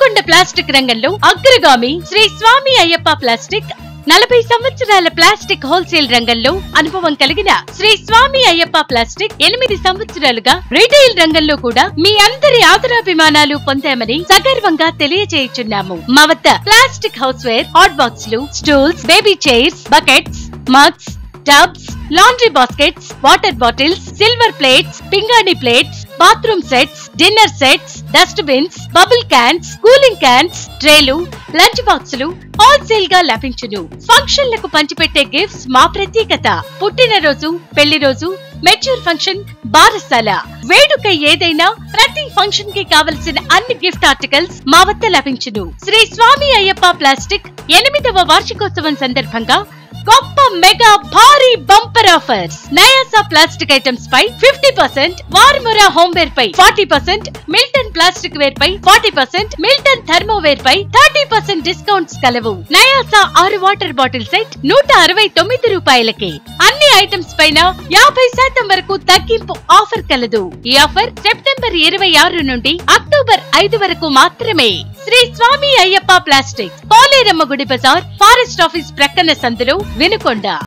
Vinukonda plastic రంగంలో అగ్రగామి Shri Swami Ayyappa plastic నలభై సంవత్సరాల ప్లాస్టిక్ హోల్సేల్ రంగంలో అనుభవం కలిగిన శ్రీ స్వామి అయ్యప్ప ప్లాస్టిక్ ఎనిమిది సంవత్సరాలుగా రీటైల్ రంగంలో కూడా మీ అందరి ఆదరాభిమానాలు పొందామని సగర్వంగా తెలియజేయుచున్నాము మా వద్ద ప్లాస్టిక్ హౌస్ వేర్ హాట్ బాక్స్లు stools baby chairs buckets mugs tubs laundry baskets water bottles silver plates పింగాణి plates bathroom sets dinner sets dust bins bubble cans cooling cans ట్రేలు లంచ్ బాక్సులు హోల్సేల్ గా లభించును ఫంక్షన్లకు పంచిపెట్టే గిఫ్ట్స్ మా ప్రత్యేకత పుట్టినరోజు పెళ్లి రోజు మెచ్యూర్ ఫంక్షన్ బారసాల వేడుక ఏదైనా ప్రతి ఫంక్షన్ కి కావలసిన అన్ని గిఫ్ట్ ఆర్టికల్స్ మా వద్ద లభించును శ్రీ స్వామి అయ్యప్ప ప్లాస్టిక్ ఎనిమిదవ వార్షికోత్సవం సందర్భంగా గొప్ప మెగా భారీ bumper offers Nayasa plastic items పై fifty percent Varmora home ware పై forty percent Milton plastic ware పై ఫార్టీ పర్సెంట్ మిల్టన్ థర్మోవేర్ పై థర్టీ పర్సెంట్ డిస్కౌంట్స్ కలవు నయాసా ఆరు వాటర్ బాటిల్ సెట్ నూట అరవై తొమ్మిది రూపాయలకే అన్ని ఐటమ్స్ పైన యాభై శాతం వరకు తగ్గింపు ఆఫర్ కలదు ఈ ఆఫర్ సెప్టెంబర్ ఇరవై ఆరు నుండి అక్టోబర్ ఐదు వరకు మాత్రమే శ్రీ స్వామి అయ్యప్ప ప్లాస్టిక్ పోలేరమ్మ గుడి బజార్ ఫారెస్ట్ ఆఫీస్ ప్రక్కన సందులో వినుకొండ